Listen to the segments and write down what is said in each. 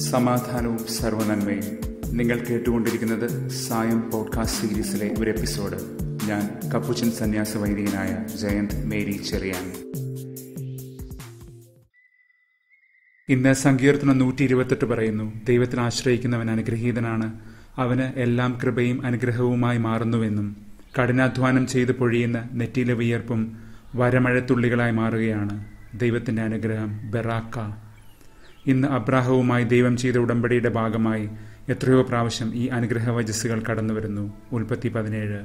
സമാധാനവും സർവനന്മയും നിങ്ങൾ കേട്ടുകൊണ്ടിരിക്കുന്നത് സായം പോഡ്കാസ്റ്റ് സീരീസിലെ ഒരു എപ്പിസോഡ് ഞാൻ കപ്പുച്ചൻ സന്യാസ വൈദികനായ ജയന്ത് മേരി ചെറിയാൻ ഇന്ന് സങ്കീർത്തനം നൂറ്റി ഇരുപത്തെട്ട് പറയുന്നു ദൈവത്തിൽ ആശ്രയിക്കുന്നവൻ അനുഗ്രഹീതനാണ് അവന് എല്ലാം കൃപയും അനുഗ്രഹവുമായി മാറുന്നുവെന്നും കഠിനാധ്വാനം ചെയ്ത് പൊഴിയുന്ന നെറ്റിയിലെ വിയർപ്പും വരമഴത്തുള്ളികളായി മാറുകയാണ് ദൈവത്തിന്റെ അനുഗ്രഹം ബെറാക്ക ഇന്ന് അബ്രാഹവുമായി ദൈവം ചെയ്ത ഉടമ്പടിയുടെ ഭാഗമായി എത്രയോ പ്രാവശ്യം ഈ അനുഗ്രഹ വജസ്സുകൾ കടന്നു വരുന്നു ഉൽപ്പത്തി പതിനേഴ്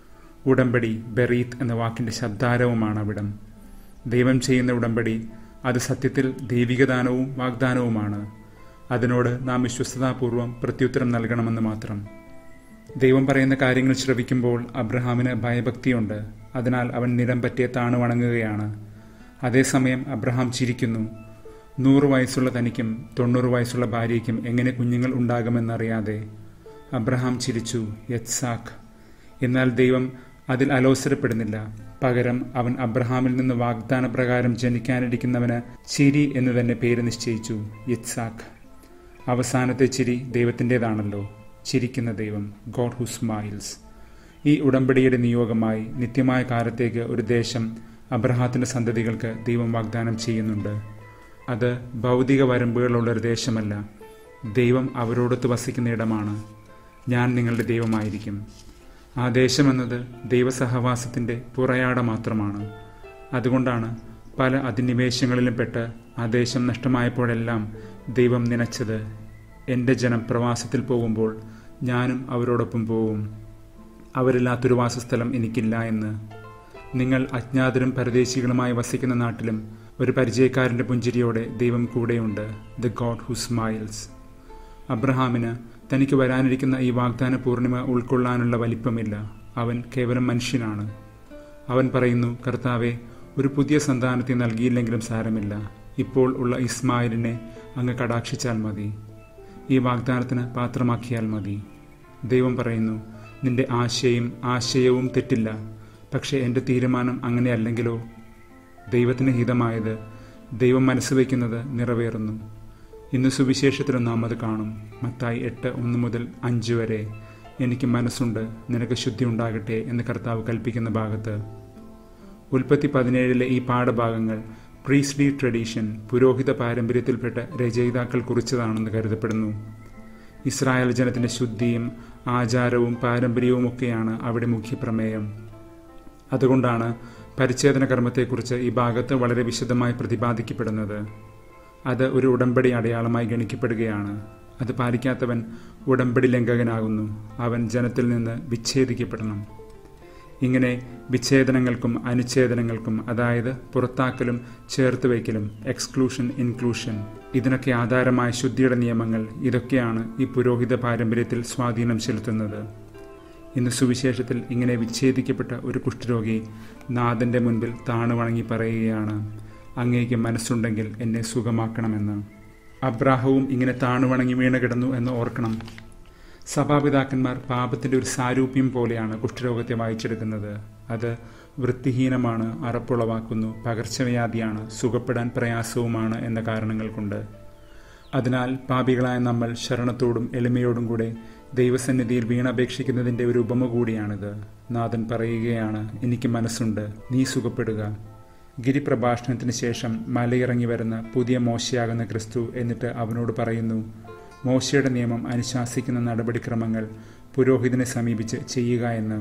ഉടമ്പടി ബെറീത്ത് എന്ന വാക്കിന്റെ ശബ്ദാരവുമാണ് അവിടം ദൈവം ചെയ്യുന്ന ഉടമ്പടി അത് സത്യത്തിൽ ദൈവികദാനവും വാഗ്ദാനവുമാണ് അതിനോട് നാം വിശ്വസ്തതാപൂർവം പ്രത്യുത്തരം നൽകണമെന്ന് മാത്രം ദൈവം പറയുന്ന കാര്യങ്ങൾ ശ്രവിക്കുമ്പോൾ അബ്രഹാമിന് ഭയഭക്തിയുണ്ട് അതിനാൽ അവൻ നിരം പറ്റിയ താണു വണങ്ങുകയാണ് അതേസമയം അബ്രഹാം ചിരിക്കുന്നു നൂറ് വയസ്സുള്ള തനിക്കും തൊണ്ണൂറ് വയസ്സുള്ള ഭാര്യയ്ക്കും എങ്ങനെ കുഞ്ഞുങ്ങൾ ഉണ്ടാകുമെന്നറിയാതെ അബ്രഹാം ചിരിച്ചു യത്സാഖ് എന്നാൽ ദൈവം അതിൽ അലോസരപ്പെടുന്നില്ല പകരം അവൻ അബ്രഹാമിൽ നിന്ന് വാഗ്ദാന പ്രകാരം ജനിക്കാനിരിക്കുന്നവന് ചിരി എന്ന് തന്നെ പേര് നിശ്ചയിച്ചു യിത്സാഖ് അവസാനത്തെ ചിരി ദൈവത്തിൻ്റെതാണല്ലോ ചിരിക്കുന്ന ദൈവം ഗോഡ് ഹു സ്മൈൽസ് ഈ ഉടമ്പടിയുടെ നിയോഗമായി നിത്യമായ കാലത്തേക്ക് ഒരു ദേശം അബ്രഹാത്തിന്റെ സന്തതികൾക്ക് ദൈവം വാഗ്ദാനം ചെയ്യുന്നുണ്ട് അത് ഭൗതിക വരമ്പുകളുള്ള ഒരു ദേശമല്ല ദൈവം അവരോടൊത്ത് വസിക്കുന്ന ഇടമാണ് ഞാൻ നിങ്ങളുടെ ദൈവമായിരിക്കും ആ ദേശമെന്നത് ദൈവസഹവാസത്തിന്റെ പുറയാട മാത്രമാണ് അതുകൊണ്ടാണ് പല അധിനിവേശങ്ങളിലും പെട്ട് ആ ദേശം നഷ്ടമായപ്പോഴെല്ലാം ദൈവം നനച്ചത് എൻ്റെ ജനം പ്രവാസത്തിൽ പോകുമ്പോൾ ഞാനും അവരോടൊപ്പം പോവും അവരില്ലാത്തൊരു വാസസ്ഥലം എനിക്കില്ല എന്ന് നിങ്ങൾ അജ്ഞാതരും പരദേശികളുമായി വസിക്കുന്ന നാട്ടിലും ഒരു പരിചയക്കാരന്റെ പുഞ്ചിരിയോടെ ദൈവം കൂടെയുണ്ട് ദ ഗോഡ് ഹു സ്മൈൽസ് അബ്രഹാമിന് തനിക്ക് വരാനിരിക്കുന്ന ഈ വാഗ്ദാന പൂർണിമ ഉൾക്കൊള്ളാനുള്ള വലിപ്പമില്ല അവൻ കേവലം മനുഷ്യനാണ് അവൻ പറയുന്നു കർത്താവെ ഒരു പുതിയ സന്താനത്തെ നൽകിയില്ലെങ്കിലും സാരമില്ല ഇപ്പോൾ ഉള്ള ഇസ്മായിലിനെ അങ്ങ് കടാക്ഷിച്ചാൽ മതി ഈ വാഗ്ദാനത്തിന് പാത്രമാക്കിയാൽ മതി ദൈവം പറയുന്നു നിന്റെ ആശയും ആശയവും തെറ്റില്ല പക്ഷേ എൻ്റെ തീരുമാനം അങ്ങനെയല്ലെങ്കിലോ ദൈവത്തിന് ഹിതമായത് ദൈവം മനസ്സ് വയ്ക്കുന്നത് നിറവേറുന്നു ഇന്ന് സുവിശേഷത്തിലും നാം അത് കാണും മത്തായി എട്ട് ഒന്ന് മുതൽ അഞ്ച് വരെ എനിക്ക് മനസ്സുണ്ട് നിനക്ക് ശുദ്ധി ഉണ്ടാകട്ടെ എന്ന് കർത്താവ് കൽപ്പിക്കുന്ന ഭാഗത്ത് ഉൽപ്പത്തി പതിനേഴിലെ ഈ പാഠഭാഗങ്ങൾ പ്രീസ്ലി ട്രഡീഷൻ പുരോഹിത പാരമ്പര്യത്തിൽപ്പെട്ട രചയിതാക്കൾ കുറിച്ചതാണെന്ന് കരുതപ്പെടുന്നു ഇസ്രായേൽ ജനത്തിന്റെ ശുദ്ധിയും ആചാരവും പാരമ്പര്യവും ഒക്കെയാണ് അവിടെ മുഖ്യപ്രമേയം അതുകൊണ്ടാണ് പരിച്ഛേദന കർമ്മത്തെക്കുറിച്ച് ഈ ഭാഗത്ത് വളരെ വിശദമായി പ്രതിപാദിക്കപ്പെടുന്നത് അത് ഒരു ഉടമ്പടി അടയാളമായി ഗണിക്കപ്പെടുകയാണ് അത് പാലിക്കാത്തവൻ ഉടമ്പടി ലംഘകനാകുന്നു അവൻ ജനത്തിൽ നിന്ന് വിച്ഛേദിക്കപ്പെടണം ഇങ്ങനെ വിച്ഛേദനങ്ങൾക്കും അനുച്ഛേദനങ്ങൾക്കും അതായത് പുറത്താക്കലും ചേർത്ത് വയ്ക്കലും എക്സ്ക്ലൂഷൻ ഇൻക്ലൂഷൻ ഇതിനൊക്കെ ആധാരമായ ശുദ്ധിയുടെ നിയമങ്ങൾ ഇതൊക്കെയാണ് ഈ പുരോഹിത പാരമ്പര്യത്തിൽ സ്വാധീനം ചെലുത്തുന്നത് ഇന്ന് സുവിശേഷത്തിൽ ഇങ്ങനെ വിച്ഛേദിക്കപ്പെട്ട ഒരു കുഷ്ഠരോഗി നാഥന്റെ മുൻപിൽ താണു വണങ്ങി പറയുകയാണ് അങ്ങേക്ക് മനസ്സുണ്ടെങ്കിൽ എന്നെ സുഖമാക്കണമെന്ന് അബ്രാഹവും ഇങ്ങനെ താണു വണങ്ങി വീണ് കിടന്നു എന്ന് ഓർക്കണം സഭാപിതാക്കന്മാർ പാപത്തിന്റെ ഒരു സാരൂപ്യം പോലെയാണ് കുഷ്ഠരോഗത്തെ വായിച്ചെടുക്കുന്നത് അത് വൃത്തിഹീനമാണ് അറപ്പുളവാക്കുന്നു പകർച്ചവ്യാധിയാണ് സുഖപ്പെടാൻ പ്രയാസവുമാണ് എന്ന കാരണങ്ങൾ കൊണ്ട് അതിനാൽ പാപികളായ നമ്മൾ ശരണത്തോടും എളിമയോടും കൂടെ ദൈവസന്നിധിയിൽ വീണപേക്ഷിക്കുന്നതിന്റെ ഒരു ഉപമ കൂടിയാണിത് നാഥൻ പറയുകയാണ് എനിക്ക് മനസ്സുണ്ട് നീ സുഖപ്പെടുക ഗിരിപ്രഭാഷണത്തിന് ശേഷം മലയിറങ്ങി വരുന്ന പുതിയ മോശയാകുന്ന ക്രിസ്തു എന്നിട്ട് അവനോട് പറയുന്നു മോശയുടെ നിയമം അനുശാസിക്കുന്ന നടപടിക്രമങ്ങൾ പുരോഹിതനെ സമീപിച്ച് ചെയ്യുക എന്ന്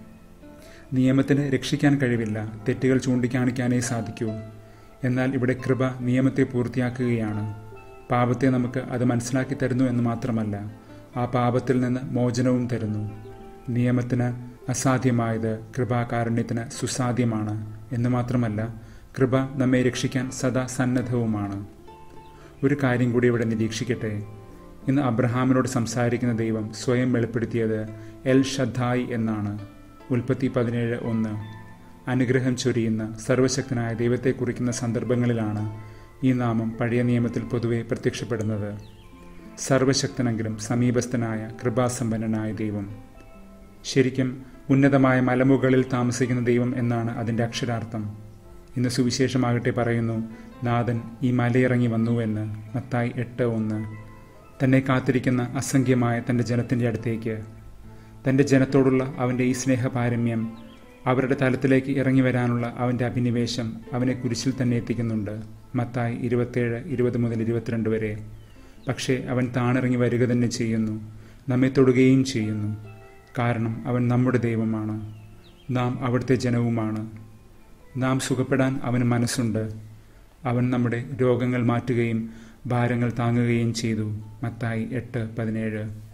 നിയമത്തിന് രക്ഷിക്കാൻ കഴിവില്ല തെറ്റുകൾ ചൂണ്ടിക്കാണിക്കാനേ സാധിക്കൂ എന്നാൽ ഇവിടെ കൃപ നിയമത്തെ പൂർത്തിയാക്കുകയാണ് പാപത്തെ നമുക്ക് അത് മനസ്സിലാക്കി തരുന്നു എന്ന് മാത്രമല്ല ആ പാപത്തിൽ നിന്ന് മോചനവും തരുന്നു നിയമത്തിന് അസാധ്യമായത് കൃപാകാരുണ്യത്തിന് സുസാധ്യമാണ് എന്ന് മാത്രമല്ല കൃപ നമ്മെ രക്ഷിക്കാൻ സദാ സന്നദ്ധവുമാണ് ഒരു കാര്യം കൂടി ഇവിടെ നിരീക്ഷിക്കട്ടെ ഇന്ന് അബ്രഹാമിനോട് സംസാരിക്കുന്ന ദൈവം സ്വയം വെളിപ്പെടുത്തിയത് എൽ ഷദ്ദായി എന്നാണ് ഉൽപ്പത്തി പതിനേഴ് ഒന്ന് അനുഗ്രഹം ചൊരിയുന്ന സർവശക്തനായ ദൈവത്തെ കുറിക്കുന്ന സന്ദർഭങ്ങളിലാണ് ഈ നാമം പഴയ നിയമത്തിൽ പൊതുവെ പ്രത്യക്ഷപ്പെടുന്നത് സർവശക്തനെങ്കിലും സമീപസ്ഥനായ കൃപാസമ്പന്നനായ ദൈവം ശരിക്കും ഉന്നതമായ മലമുകളിൽ താമസിക്കുന്ന ദൈവം എന്നാണ് അതിൻ്റെ അക്ഷരാർത്ഥം ഇന്ന് സുവിശേഷമാകട്ടെ പറയുന്നു നാഥൻ ഈ മലയിറങ്ങി വന്നുവെന്ന് മത്തായി എട്ട് ഒന്ന് തന്നെ കാത്തിരിക്കുന്ന അസംഖ്യമായ തൻ്റെ ജനത്തിൻ്റെ അടുത്തേക്ക് തൻ്റെ ജനത്തോടുള്ള അവൻ്റെ ഈ സ്നേഹപാരമ്യം അവരുടെ തലത്തിലേക്ക് ഇറങ്ങി വരാനുള്ള അവൻ്റെ അഭിനിവേശം അവനെ കുരിശിൽ തന്നെ എത്തിക്കുന്നുണ്ട് മത്തായി ഇരുപത്തേഴ് ഇരുപത് മുതൽ ഇരുപത്തിരണ്ട് വരെ പക്ഷേ അവൻ താണിറങ്ങി വരിക തന്നെ ചെയ്യുന്നു നമ്മെ തൊടുകയും ചെയ്യുന്നു കാരണം അവൻ നമ്മുടെ ദൈവമാണ് നാം അവിടുത്തെ ജനവുമാണ് നാം സുഖപ്പെടാൻ അവന് മനസ്സുണ്ട് അവൻ നമ്മുടെ രോഗങ്ങൾ മാറ്റുകയും ഭാരങ്ങൾ താങ്ങുകയും ചെയ്തു മത്തായി എട്ട് പതിനേഴ്